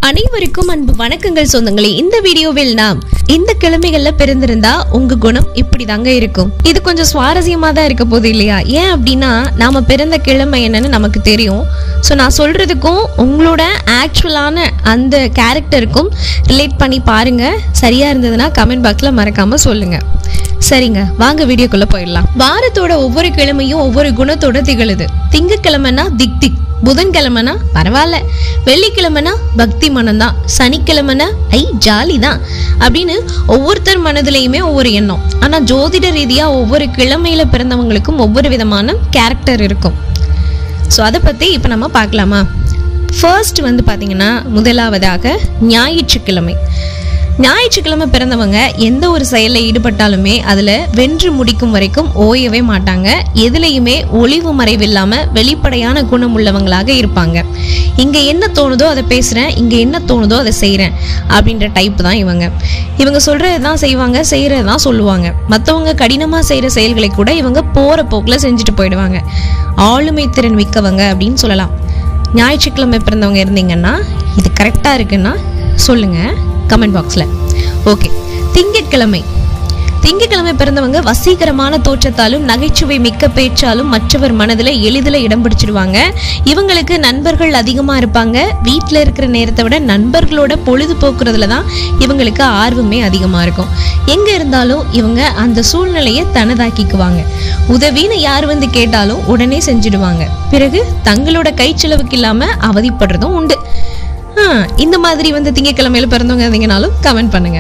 அனைவருக்கும் அன்பு வணக்கங்கள் சொந்தங்களே இந்த வீடியோவில் நாம் இந்த கிழமைகள்ல பிறந்திருந்தா உங்க குணம் இப்படிதாங்க இருக்கும் இது கொஞ்சம் சுவாரஸ்யமா தான் இருக்க போகுது இல்லையா ஏன் அப்படின்னா நாம பிறந்த கிழமை என்னன்னு நமக்கு தெரியும் ஸோ நான் சொல்றதுக்கும் உங்களோட ஆக்சுவலான அந்த கேரக்டருக்கும் ரிலேட் பண்ணி பாருங்க சரியா இருந்ததுன்னா கமெண்ட் பாக்ஸ்ல மறக்காம சொல்லுங்க சரிங்க வாங்க வீடியோக்குள்ள போயிடலாம் வாரத்தோட ஒவ்வொரு கிழமையும் ஒவ்வொரு குணத்தோட திகழுது திங்கக்கிழமைனா திக் திக் புதன்கிழமைனா பரவாயில்ல வெள்ளிக்கிழமைனா பக்தி மனம்தான் சனிக்கிழமைனா ஐ ஜாலி தான் அப்படின்னு ஒவ்வொருத்தர் மனதிலையுமே ஒவ்வொரு எண்ணம் ஆனா ஜோதிட ரீதியா ஒவ்வொரு கிழமையில பிறந்தவங்களுக்கும் ஒவ்வொரு விதமான கேரக்டர் இருக்கும் ஸோ அதை பற்றி இப்போ நம்ம பார்க்கலாமா ஃபர்ஸ்ட் வந்து பார்த்தீங்கன்னா முதலாவதாக ஞாயிற்றுக்கிழமை ஞாயிற்றுக்கிழமை பிறந்தவங்க எந்த ஒரு செயலில் ஈடுபட்டாலுமே அதில் வென்று முடிக்கும் வரைக்கும் ஓயவே மாட்டாங்க எதுலேயுமே ஒளிவு மறைவில்லாமல் வெளிப்படையான குணம் உள்ளவங்களாக இருப்பாங்க இங்கே என்ன தோணுதோ அதை பேசுகிறேன் இங்கே என்ன தோணுதோ அதை செய்கிறேன் அப்படின்ற டைப் தான் இவங்க இவங்க சொல்கிறது தான் செய்வாங்க செய்கிறது தான் சொல்லுவாங்க மற்றவங்க கடினமாக செய்கிற செயல்களை கூட இவங்க போகிற போக்கில் செஞ்சுட்டு போயிடுவாங்க ஆளுமை திறன் மிக்கவங்க அப்படின்னு சொல்லலாம் ஞாயிற்றுக்கிழமை பிறந்தவங்க இருந்தீங்கன்னா இது கரெக்டாக இருக்குன்னா சொல்லுங்கள் கமெண்ட் பாக்ஸில் ஓகே திங்கட்கிழமை திங்கட்கிழமை பிறந்தவங்க வசீகரமான தோற்றத்தாலும் நகைச்சுவை மிக்க பேச்சாலும் மற்றவர் மனதில் எளிதில் இடம் பிடிச்சிடுவாங்க இவங்களுக்கு நண்பர்கள் அதிகமாக இருப்பாங்க வீட்டில் இருக்கிற நேரத்தை விட நண்பர்களோட பொழுதுபோக்குறதுல தான் இவங்களுக்கு ஆர்வமே அதிகமாக இருக்கும் எங்கே இருந்தாலும் இவங்க அந்த சூழ்நிலையை தனதாக்கிக்குவாங்க உதவின்னு யார் வந்து கேட்டாலும் உடனே செஞ்சிடுவாங்க பிறகு தங்களோட கை செலவுக்கு இல்லாமல் அவதிப்படுறதும் உண்டு ஆ, இந்த மாதிரி வந்து திங்கக்கிழமையில பிறந்தவங்க இருந்தீங்கனாலும் கமெண்ட் பண்ணுங்க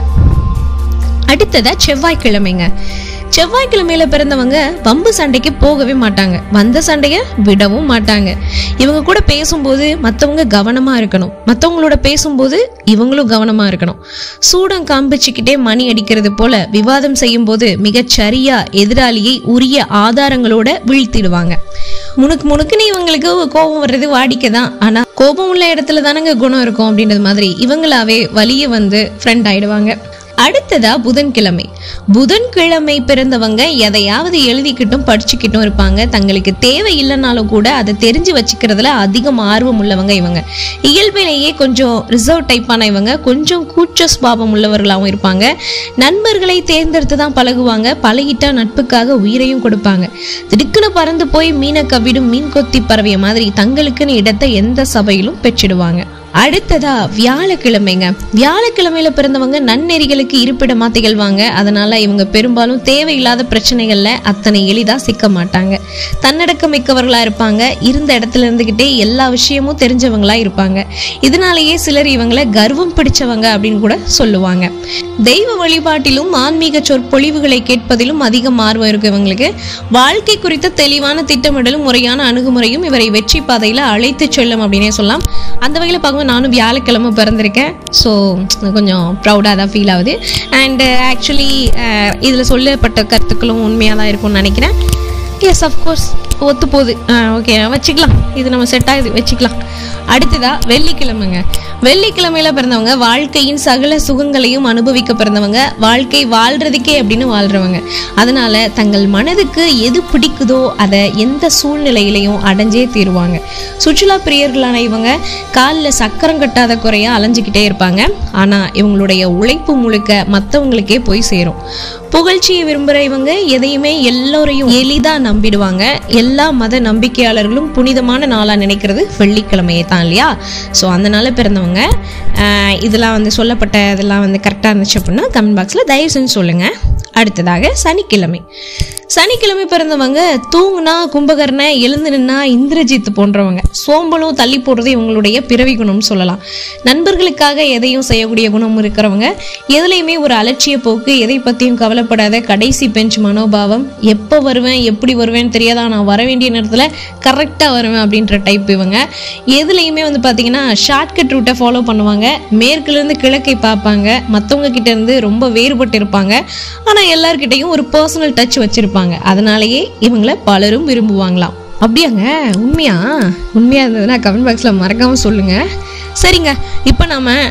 அடுத்ததா செவ்வாய்க்கிழமைங்க செவ்வாய்க்கிழமையில பிறந்தவங்க வம்பு சண்டைக்கு போகவே மாட்டாங்க வந்த சண்டைய விடவும் மாட்டாங்க இவங்க கூட பேசும்போது மற்றவங்க கவனமா இருக்கணும் மற்றவங்களோட பேசும்போது இவங்களும் கவனமா இருக்கணும் சூடம் காம்பிச்சுக்கிட்டே மணி அடிக்கிறது போல விவாதம் செய்யும் போது மிகச் சரியா எதிராளியை உரிய ஆதாரங்களோட வீழ்த்திடுவாங்க முணுக்கு முணுக்குன்னு இவங்களுக்கு கோபம் வர்றது வாடிக்கை தான் ஆனா கோபம் உள்ள இடத்துல தானங்க குணம் இருக்கும் அப்படின்றது மாதிரி இவங்களாவே வலிய வந்து ஃப்ரெண்ட் ஆயிடுவாங்க அடுத்ததா புதன்கிழமை புதன்கிழமை பிறந்தவங்க எதையாவது எழுதிக்கிட்டும் படிச்சுக்கிட்டும் இருப்பாங்க தங்களுக்கு தேவை இல்லைனாலும் கூட அதை தெரிஞ்சு வச்சுக்கிறதுல அதிகம் ஆர்வம் உள்ளவங்க இவங்க இயல்பிலேயே கொஞ்சம் ரிசர்வ் டைப்பான இவங்க கொஞ்சம் கூச்ச சுபாவம் உள்ளவர்களாகவும் இருப்பாங்க நண்பர்களை தேர்ந்தெடுத்து தான் பழகுவாங்க பழகிட்டா நட்புக்காக உயிரையும் கொடுப்பாங்க திடுக்குன்னு பறந்து போய் மீனை கவ்விடும் மீன் கொத்தி பறவைய மாதிரி தங்களுக்குன்னு இடத்தை எந்த சபையிலும் பெற்றிடுவாங்க அடுத்ததா வியாழக்கிழமைங்க வியாழக்கிழமையில பிறந்தவங்க நன்னெறிகளுக்கு இருப்பிடமா திகழ்வாங்க அதனால இவங்க பெரும்பாலும் தேவையில்லாத பிரச்சனைகள்ல அத்தனை எளிதா சிக்க மாட்டாங்க தன்னடக்கம் மிக்கவர்களா இருப்பாங்க இருந்த இடத்துல இருந்துகிட்டே எல்லா விஷயமும் தெரிஞ்சவங்களா இருப்பாங்க இதனாலேயே சிலர் இவங்களை கர்வம் பிடிச்சவங்க அப்படின்னு கூட சொல்லுவாங்க தெய்வ வழிபாட்டிலும் ஆன்மீக சொற்பொழிவுகளை கேட்பதிலும் அதிகம் ஆர்வம் இருக்கு இவங்களுக்கு வாழ்க்கை குறித்த தெளிவான திட்டமிடலும் முறையான அணுகுமுறையும் இவரை வெற்றி பாதையில அழைத்து செல்லும் அப்படின்னே சொல்லலாம் அந்த வகையில் பார்க்கும்போது நானும் வியாழக்கிழமை பிறந்திருக்கேன் ஸோ கொஞ்சம் ப்ரௌடாக தான் ஃபீல் ஆகுது அண்ட் ஆக்சுவலி இதில் சொல்லப்பட்ட கருத்துக்களும் உண்மையாக தான் இருக்கும்னு நினைக்கிறேன் எஸ் அஃப்கோர்ஸ் ஒத்து போகுது ஓகே வச்சுக்கலாம் இது நம்ம செட் ஆகுது வச்சுக்கலாம் அடுத்ததா வெள்ளிக்கிழமைங்க வெள்ளிக்கிழமையில பிறந்தவங்க வாழ்க்கையின் சகல சுகங்களையும் அனுபவிக்க பிறந்தவங்க வாழ்க்கை வாழ்றதுக்கே அப்படின்னு வாழ்றவங்க அதனால தங்கள் மனதுக்கு எது பிடிக்குதோ அதை எந்த சூழ்நிலையிலையும் அடைஞ்சே தீருவாங்க சுற்றுலா பிரியர்களான இவங்க காலில் சக்கரம் கட்டாத குறையா அலைஞ்சிக்கிட்டே இருப்பாங்க ஆனா இவங்களுடைய உழைப்பு முழுக்க மற்றவங்களுக்கே போய் சேரும் புகழ்ச்சியை விரும்புகிற இவங்க எதையுமே எல்லோரையும் எளிதாக நம்பிடுவாங்க எல்லா மத நம்பிக்கையாளர்களும் புனிதமான நாளாக நினைக்கிறது வெள்ளிக்கிழமையை தான் இல்லையா ஸோ அந்த நாளில் பிறந்தவங்க ஆஹ், இதெல்லாம் வந்து சொல்லப்பட்ட இதெல்லாம் வந்து கரெக்டாக இருந்துச்சு அப்படின்னா கமெண்ட் பாக்ஸில் தயவு செஞ்சு சொல்லுங்கள் அடுத்ததாக சனிக்கிழமை சனிக்கிழமை பிறந்தவங்க தூங்குனா கும்பகர்ண எழுந்து நின்னா இந்திரஜித் போன்றவங்க சோம்பலும் தள்ளி போடுறது இவங்களுடைய பிறவி குணம்னு சொல்லலாம் நண்பர்களுக்காக எதையும் செய்யக்கூடிய குணம் இருக்கிறவங்க எதுலையுமே ஒரு அலட்சிய போக்கு எதை பற்றியும் கவலைப்படாத கடைசி பெஞ்ச் மனோபாவம் எப்போ வருவேன் எப்படி வருவேன்னு தெரியாதா நான் வர வேண்டிய நேரத்தில் கரெக்டாக வருவேன் அப்படின்ற டைப் இவங்க எதுலையுமே வந்து பார்த்தீங்கன்னா ஷார்ட்கட் ரூட்டை ஃபாலோ பண்ணுவாங்க மேற்குலேருந்து கிழக்கை பார்ப்பாங்க மற்றவங்க கிட்ட இருந்து ரொம்ப வேறுபட்டு இருப்பாங்க ஆனால் எல்லார்கிட்டையும் ஒரு பர்சனல் டச் வச்சிருப்பாங்க அதனாலேயே இவங்கள பலரும் விரும்புவாங்களாம் அப்படியாங்க உண்மையா உண்மையா இருந்ததுன்னா கமெண்ட் பாக்ஸில் மறக்காம சொல்லுங்க சரிங்க இப்போ நம்ம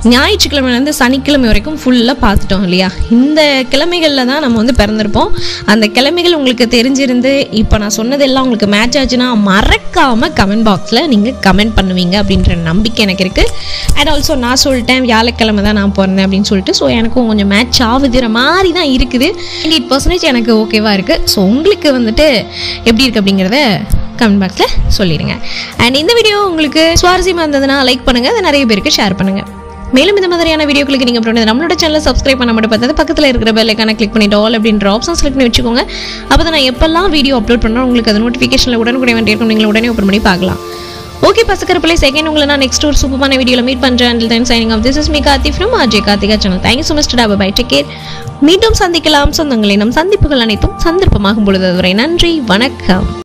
ஞாயிற்றுக்கிழமைலேருந்து சனிக்கிழமை வரைக்கும் ஃபுல்லாக பார்த்துட்டோம் இல்லையா இந்த கிழமைகளில் தான் நம்ம வந்து பிறந்திருப்போம் அந்த கிழமைகள் உங்களுக்கு தெரிஞ்சிருந்து இப்போ நான் சொன்னதெல்லாம் உங்களுக்கு மேட்ச் ஆச்சுன்னா மறக்காமல் கமெண்ட் பாக்ஸில் நீங்கள் கமெண்ட் பண்ணுவீங்க அப்படின்ற நம்பிக்கை எனக்கு இருக்குது அண்ட் ஆல்சோ நான் சொல்லிட்டேன் வியாழக்கிழமை தான் நான் பிறந்தேன் அப்படின்னு சொல்லிட்டு ஸோ எனக்கும் கொஞ்சம் மேட்ச் ஆகுதுற மாதிரி தான் இருக்குது எயிட் பர்சன்டேஜ் எனக்கு ஓகேவாக இருக்குது ஸோ உங்களுக்கு வந்துட்டு எப்படி இருக்குது அப்படிங்கிறத கமெண்ட் பாக்ஸில் சொல்லிடுங்க அண்ட் இந்த வீடியோ உங்களுக்கு சுவாரஸ்யமாக இருந்ததுன்னா லைக் பண்ணுங்கள் அதை நிறைய பேருக்கு ஷேர் பண்ணுங்கள் மேலும் இந்த மாதிரியான வீடியோக்களுக்கு நீங்கள் அப்புறம் நம்மளோட சேனலை சப்ஸ்கிரைப் பண்ண மட்டும் பார்த்தது பக்கத்தில் இருக்கிற பெல் ஐக்கான கிளிக் பண்ணிட்டு ஆல் அப்படின்ற ஆப்ஷன் செலக்ட் பண்ணி வச்சுக்கோங்க அப்போ தான் நான் எப்பெல்லாம் வீடியோ அப்லோட் பண்ணுறோம் உங்களுக்கு அது நோட்டிஃபிகேஷனில் உடனுக்குடைய வேண்டியிருக்கும் நீங்கள் உடனே ஓப்பன் பண்ணி பார்க்கலாம் ஓகே பசக்கர பிள்ளை செகண்ட் உங்களை நான் நெக்ஸ்ட் ஒரு சூப்பரான வீடியோவில் மீட் பண்ணுறேன் until then signing off this is me Karthi from RJ Karthika channel thank you so much டா பை டேக் கேர் மீண்டும் சந்திக்கலாம் சொந்தங்களை நம் சந்திப்புகள் அனைத்தும் சந்தர்ப்பமாகும் பொழுது அதுவரை நன்றி வணக்கம்